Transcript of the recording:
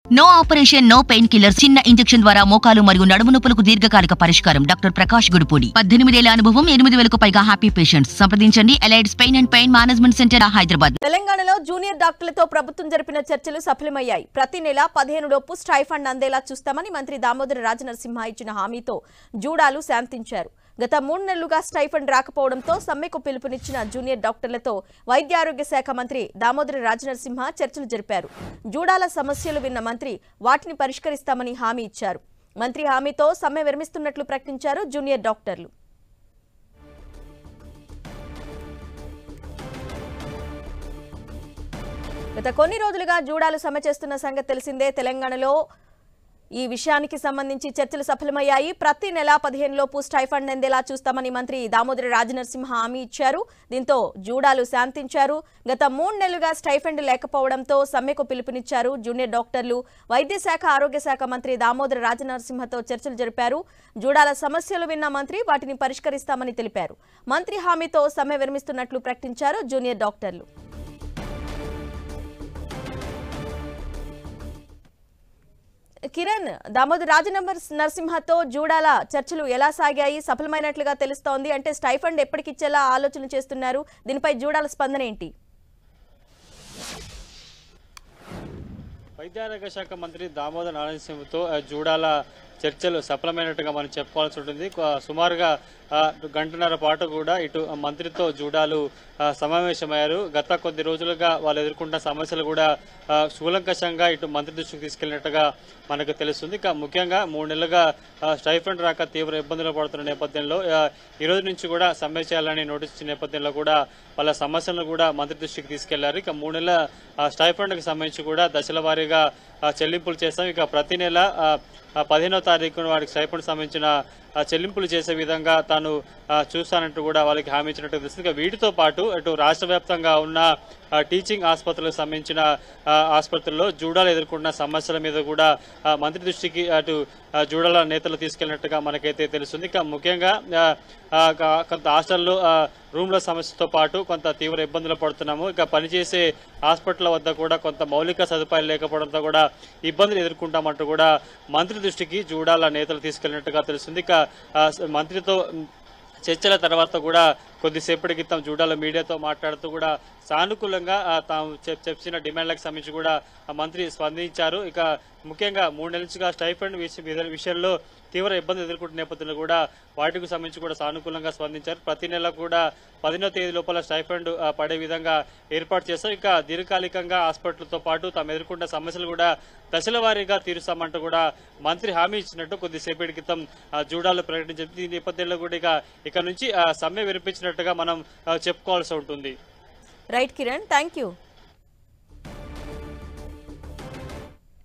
no operation no painkiller చిన్న injection ద్వారా మోకాలు మరియు నడుము నొప్పులకు దీర్ఘకాలిక పరిష్కారం డాక్టర్ ప్రకాష్ గుడిపూడి పద్దెనిమిదేళ్ల అనుభవం ఎనిమిది వేలకు పైగా హ్యాపీ పేషెంట్స్ సంప్రదించండి ఎలైడ్స్ pain and pain management centre Hyderabad తెలంగాణలో జూనియర్ డాక్టర్లతో ప్రభుత్వం జరిపిన చర్చలు సఫలమయ్యాయి ప్రతి నెల పదిహేను లోపు స్టైఫండ్ అందేలా చూస్తామని మంత్రి దామోదర రాజనరసింహ ఇచ్చిన హామీతో జూడాలు శాంతించారు గత మూడు నెలలుగా స్టైఫండ్ రాకపోవడంతో సమ్మెకు పిలుపునిచ్చిన జూనియర్ డాక్టర్లతో వైద్య ఆరోగ్య శాఖ మంత్రి దామోదర రాజనరసింహ చర్చలు జరిపారు జూడాల సమస్యలు విన్న మంత్రి వాటిని పరిష్కరిస్తామని హామీ ఇచ్చారు మంత్రి హామీతో సమ్మె విరమిస్తున్నట్లు ప్రకటించారు జూనియర్ డాక్టర్లు గత కొన్ని రోజులుగా జూడాలు సమ్మె చేస్తున్న సంగతి తెలిసిందే తెలంగాణలో ఈ విషయానికి సంబంధించి చర్చలు సఫలమయ్యాయి ప్రతి నెల పదిహేను లోపు స్టైఫండ్ అందేలా చూస్తామని మంత్రి దామోదర రాజనరసింహ హామీ ఇచ్చారు దీంతో జూడాలు శాంతించారు గత మూడు నెలలుగా స్టైఫండ్ లేకపోవడంతో సమ్మెకు పిలుపునిచ్చారు జూనియర్ డాక్టర్లు వైద్య శాఖ ఆరోగ్య శాఖ మంత్రి దామోదర రాజనరసింహతో చర్చలు జరిపారు జూడాల సమస్యలు విన్న మంత్రి వాటిని పరిష్కరిస్తామని తెలిపారు మంత్రి హామీతో సమ్మె విరమిస్తున్నట్లు ప్రకటించారు జూనియర్ డాక్టర్లు కిరణ్ దామోదర్ రాజనంబర్ నరసింహతో జూడాల చర్చలు ఎలా సాగాయి సఫలమైనట్లుగా తెలుస్తోంది అంటే స్టైఫండ్ ఎప్పటికిచ్చేలా ఆలోచన చేస్తున్నారు దీనిపై జూడాల స్పందన ఏంటి వైద్యారోగ్య శాఖ మంత్రి దామోదర్ నారాయణసింహతో ఆ, జూడాల చర్చలు సఫలమైనట్టుగా మనం చెప్పుకోవాల్సి ఉంటుంది కొ- సుమారుగా ఆ, గంటన్నర పాటు కూడా ఇటు మంత్రితో జూడాలు ఆ, సమావేశమయ్యారు గత కొద్ది రోజులుగా వాళ్ళు ఎదుర్కొంటున్న సమస్యలు కూడా ఆ, కూలంకషంగా ఇటు మంత్రి దృష్టికి తీసుకెళ్లినట్టుగా మనకు తెలుస్తుంది ఇక ముఖ్యంగా మూడు నెలలుగా ఆ, స్టైఫండ్ రాక తీవ్ర ఇబ్బందులు పడుతున్న నేపథ్యంలో ఆ, ఈ రోజు నుంచి కూడా సమ్మె చేయాలని నోటీస్ ఇచ్చిన నేపథ్యంలో కూడా వాళ్ళ సమస్యలను కూడా మంత్రి దృష్టికి తీసుకెళ్లారు ఇక మూడు నెలల ఆ, స్టైఫండ్కి సంబంధించి కూడా దశల వారీగా ఆ, చెల్లింపులు చేస్తాం ఇక ప్రతి నెల ఆ, ఆ, పదిహేనో తారీఖున వారికి స్టైఫండ్ సంబంధించిన ఆ, చెల్లింపులు చేసే విధంగా తాను ఆ, చూస్తానంటూ కూడా వాళ్ళకి హామీ ఇచ్చినట్టు తెలుస్తుంది ఇక వీటితో పాటు అటు రాష్ట్ర వ్యాప్తంగా ఉన్న ఆ, టీచింగ్ ఆసుపత్రులకు సంబంధించిన ఆ, ఆసుపత్రుల్లో జూడాలు ఎదుర్కొంటున్న సమస్యల మీద కూడా ఆ, మంత్రి దృష్టికి అటు ఆ, జూడాల నేతలు తీసుకెళ్లినట్టుగా మనకైతే తెలుస్తుంది ఇక ముఖ్యంగా ఆ, ఆ, క- కొంత హాస్టల్లో ఆ, రూమ్ల సమస్యతో పాటు కొంత తీవ్ర ఇబ్బందులు పడుతున్నాము ఇక పనిచేసే హాస్పిటల్ వద్ద కూడా కొంత మౌలిక సదుపాయాలు లేకపోవడంతో కూడా ఇబ్బందులు ఎదుర్కొంటామంటూ కూడా మంత్రి దృష్టికి జూడాల నేతలు తీసుకెళ్లినట్టుగా తెలుస్తుంది ఇక ఆ, స- మంత్రితో ఉమ్, చర్చల తర్వాత కూడా కొద్దిసేపటి క్రితం జూడాల మీడియాతో మాట్లాడుతూ కూడా సానుకూలంగా ఆ, తాము చెప్- చెప్పిన డిమాండ్లకు సంబంధించి కూడా ఆ మంత్రి స్పందించారు ఇక ముఖ్యంగా మూడు నెలల నుంచిగా స్టైఫండ్ విష- విధ- విషయంలో తీవ్ర ఇబ్బంది ఎదుర్కొంటున్న నేపథ్యంలో కూడా వాటికి సంబంధించి కూడా సానుకూలంగా స్పందించారు ప్రతి నెల కూడా పదినో తేదీ లోపల స్టైఫండ్ ఆ, పడే విధంగా ఏర్పాటు చేస్తారు ఇక దీర్ఘకాలికంగా హాస్పిటల్తో పాటు తాము ఎదుర్కొంటున్న సమస్యలు కూడా దశల వారీగా తీరుస్తామంటూ కూడా మంత్రి హామీ ఇచ్చినట్టు కొద్దిసేపటి క్రితం ఆ, జూడాలు ప్రకటించారు ఈ నేపథ్యంలో కూడా ఇక ఇక నుంచి ఆ, సమ్మె వినిపించినట్టుగా మనం ఆ, చెప్పుకోవాల్సి ఉంటుంది రైట్ కిరణ్ థ్యాంక్ యూ